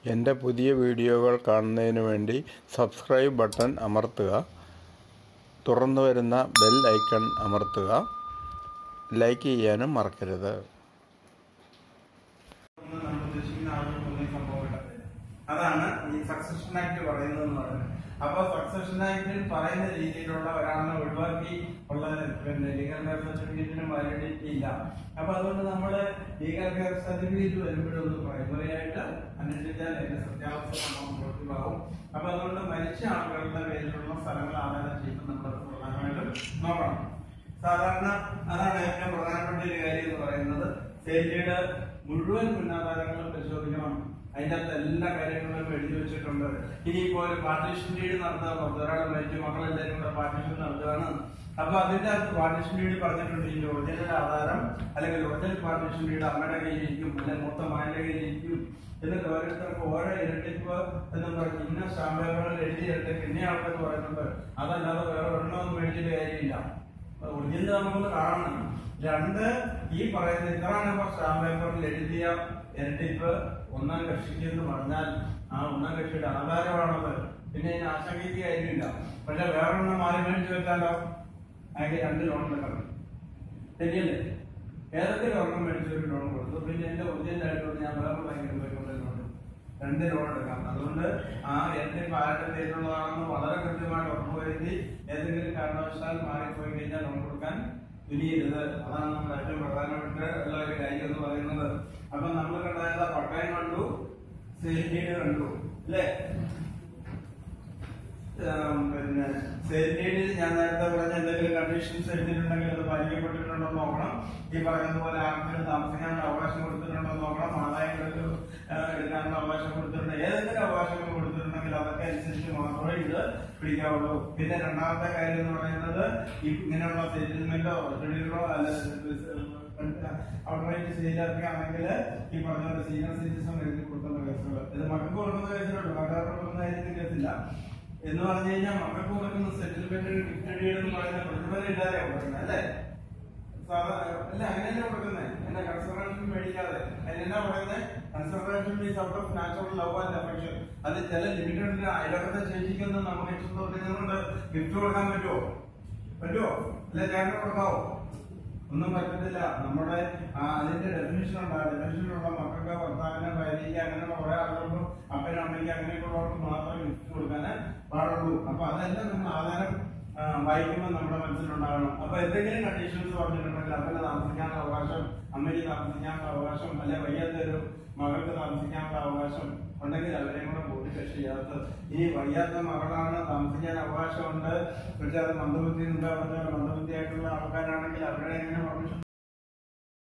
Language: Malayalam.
എൻ്റെ പുതിയ വീഡിയോകൾ കാണുന്നതിന് വേണ്ടി സബ്സ്ക്രൈബ് ബട്ടൺ അമർത്തുക തുറന്നു വരുന്ന ബെൽ ഐക്കൺ അമർത്തുക ലൈക്ക് ചെയ്യാനും മറക്കരുത് ഒന്നും നമ്മൾ ഉദ്ദേശിക്കുന്ന ആളുകൾക്കൊന്നും ഈ സംഭവം കിട്ടത്തില്ല അതാണ് ഈ സക്സഷൻ ആക്ട് പറയുന്നത് എന്ന് പറയുന്നത് അപ്പൊ സക്സഷൻ ആക്ടിൽ പറയുന്ന രീതിയിലുള്ള ഒരാളിനെ ഒഴിവാക്കി ഉള്ള പിന്നെ ലീഗൽ ഹെയർ സർട്ടിഫിക്കറ്റിന് വാലിഡിറ്റി ഇല്ല അപ്പൊ അതുകൊണ്ട് നമ്മള് ലീഗൽ ഹെയർ സർട്ടിഫിക്കറ്റ് വരുമ്പോഴൊന്ന് പ്രൈമറി ആയിട്ട് അന്വേഷിച്ചാൽ അതിന്റെ സത്യാവസ്ഥ നമുക്ക് ബോധ്യമാവും അപ്പൊ അതുകൊണ്ട് മരിച്ച ആളുകളുടെ പേരിലുള്ള സ്ഥലങ്ങൾ ആധാരം ചെയ്യുമ്പോൾ നമ്മൾ പ്രധാനമായിട്ടും നോക്കണം സാധാരണ അതാണ് ഏറ്റവും പ്രധാനപ്പെട്ട ഒരു കാര്യം എന്ന് പറയുന്നത് സെയിലിയുടെ മുഴുവൻ മുന്നാധാരങ്ങളും പരിശോധിക്കണം അതിന്റെ അകത്ത് എല്ലാ കാര്യങ്ങളും എഴുതി വെച്ചിട്ടുണ്ട് ഇനിയിപ്പോ ഒരു പാർട്ടീഷൻ ഡീഡ് നടത്താൻ പുറത്ത് ഒരാൾ മരിച്ചു മക്കളെല്ലാവരും കൂടെ പാർട്ടീഷൻ നടത്തുകയാണ് അപ്പൊ അതിന്റെ അകത്ത് പാർട്ടീഷൻ ഡീഡ് പറഞ്ഞിട്ടുണ്ട് ഇതിന്റെ ഒറിജിനൽ ആധാരം അല്ലെങ്കിൽ ഒറിജിനൽ പാർട്ടീഷൻ ഡീഡ് അമ്മയുടെ കയ്യിലിരിക്കും അല്ലെങ്കിൽ മൊത്തം മാന്റെ കയ്യിലിരിക്കും എന്നിട്ട് ഓരോരുത്തർക്ക് ഓരോ ഇരട്ടിപ്പ് എന്ന് പറഞ്ഞ് ഇന്ന സ്റ്റാമ്പ് പേപ്പറിൽ എഴുതി ഇരട്ടിപ്പ് ഇന്ന ആൾക്കെന്ന് പറയുന്നുണ്ട് അതല്ലാതെ വേറെ ഒരെണ്ണമൊന്നും മേടിച്ചിട്ട് കാര്യമില്ല ഒറിജിനൽ നമുക്കൊന്ന് കാണണം രണ്ട് ഈ പറയുന്ന ഇതാണ് ഇപ്പൊ സ്റ്റാമ്പ് പേപ്പറിൽ എഴുതിയ ഇരട്ടിപ്പ് ഒന്നാം കക്ഷിക്ക് എന്ന് പറഞ്ഞാൽ ആ ഒന്നാം കക്ഷിയുടെ ആധാരമാണത് പിന്നെ ഇതിന് ആശങ്കയ്ക്ക് കാര്യമില്ല പക്ഷെ വേറൊരെണ്ണം മാറി മേടിച്ചു വെച്ചാലോ അതിന് രണ്ട് ലോൺ എടുക്കണം ശരിയല്ലേ ഏതൊക്കെ ഒരെണ്ണം മേടിച്ചു ഒരു ലോൺ കൊടുത്തു പിന്നെ എന്റെ ഒറിജിനൽ ആയിട്ടുള്ള ഞാൻ വേറെ ബാങ്കിൽ പോയിക്കൊണ്ട് ലോൺ രണ്ട് ലോൺ എടുക്കാം അതുകൊണ്ട് ആ ഏതെങ്കിലും ആരുടെ പേരിലുള്ളതാണെന്ന് വളരെ കൃത്യമായിട്ട് ഉറപ്പുവരുത്തി ഏതെങ്കിലും കാരണവശാൽ മാറിപ്പോയി കഴിഞ്ഞാൽ ലോൺ കൊടുക്കാൻ തുനിയരുത് അതാണ് നമ്മുടെ ഏറ്റവും പ്രധാനപ്പെട്ട ഉള്ള ഒരു കാര്യം എന്ന് പറയുന്നത് അപ്പൊ നമ്മൾ കണ്ടത് പട്ടയം കണ്ടു സെയിൽഡീഡ് കണ്ടു അല്ലേ ഉം, പിന്നെ സെയിൽഡീഡിൽ ഞാൻ നേരത്തെ പറഞ്ഞ എന്തെങ്കിലും കണ്ടീഷൻസ് എഴുതിയിട്ടുണ്ടെങ്കിൽ അത് പാലിക്കപ്പെട്ടിട്ടുണ്ടോ എന്ന് നോക്കണം ഈ പറയുന്ന പോലെ ആർക്കും താമസിക്കാനുള്ള അവകാശം കൊടുത്തിട്ടുണ്ടോ എന്ന് നോക്കണം ആദായങ്ങൾക്ക് എടുക്കാനുള്ള അവകാശം കൊടുത്തിട്ടുണ്ട് ഏതെങ്കിലും അവകാശങ്ങൾ കൊടുത്തിട്ടുണ്ടെങ്കിൽ അതൊക്കെ അനുസരിച്ച് മാത്രമേ ഇത് പിടിക്കാവുള്ളൂ പിന്നെ രണ്ടാമത്തെ കാര്യം എന്ന് പറയുന്നത് ഈ ഇങ്ങനെയുള്ള സെറ്റിൽമെന്റോ ക്രെഡിറ്ററോ അല്ല ഔട്ട്റൈറ്റ് ശരിയാക്കുകയാണെങ്കിൽ ഈ പറഞ്ഞ പോലെ സീനിയർ സിറ്റിസൺ എഴുതി കൊടുക്കുന്ന കേസുകൾ ഇത് മക്കൾക്ക് കൊടുക്കുന്ന കേസിലുണ്ട് മക്കാർക്ക് കൊടുക്കുന്ന കാര്യത്തിൽ കേസില്ല എന്ന് പറഞ്ഞു കഴിഞ്ഞാൽ മക്കൾക്ക് കൊടുക്കുന്ന സെറ്റിൽമെന്റ് ഗിഫ്റ്റ് എന്ന് പറയുന്ന പ്രതിഫലം ഇല്ലാതെ കൊടുക്കുന്നത് അല്ലേ സാധാ- അല്ല അങ്ങനെയല്ലേ കൊടുക്കുന്നത് എന്നെ കൺസർവേഷൻ മേടിക്കാതെ അതിനെന്നാ പറയുന്നത് conservation means out of natural love and affection അത് ചില ലിമിറ്റഡ് അയലക്കത്തെ ശേഷിക്കുന്ന നമുക്ക് ഇഷ്ടത്തോട്ടിനുകൊണ്ട് ഗിഫ്റ്റ് കൊടുക്കാൻ പറ്റുമോ പറ്റുമോ അല്ലെ ചേട്ടന് കൊടുക്കാവോ ഒന്നും പറ്റത്തില്ല നമ്മുടെ ആ അതിന്റെ ഡെഫിനിഷൻ ഉണ്ട് ആ ഡെഫിനിഷനിലുള്ള മക്കൾക്ക് ഭർത്താവിനെ ഭാര്യയ്ക്ക് അങ്ങനെയുള്ള കുറെ ആളുകൾക്കും അപ്പനും അമ്മയ്ക്ക് അങ്ങനെയൊക്കെയുള്ളവർക്ക് മാത്രമേ ഗിഫ്റ്റ് കൊടുക്കാൻ പാടുള്ളൂ അപ്പൊ അതെല്ലാം നമ്മൾ ആധാരം ആ, വായിക്കുമ്പോൾ നമ്മുടെ മനസ്സിലുണ്ടാകണം അപ്പൊ എന്തെങ്കിലും കണ്ടീഷൻസ് പറഞ്ഞിട്ടുണ്ടെങ്കിൽ അപ്പന് താമസിക്കാനുള്ള അവകാശം അമ്മയ്ക്ക് താമസിക്കാനുള്ള അവകാശം അല്ലെ വയ്യാത്ത ഒരു മകൾക്ക് താമസിക്കാനുള്ള അവകാശം ഉണ്ടെങ്കിൽ അവരെയും കൂടെ കൂട്ടി കക്ഷി ചേർത്ത് ഇനി വയ്യാത്ത മകളാണ് താമസിക്കാൻ അവകാശമുണ്ട് പക്ഷെ അത് മന്ദബുദ്ധി ഉണ്ടാവുന്ന മന്ദബുദ്ധിയായിട്ടുള്ള ആൾക്കാരാണെങ്കിൽ അവരുടെ എങ്ങനെ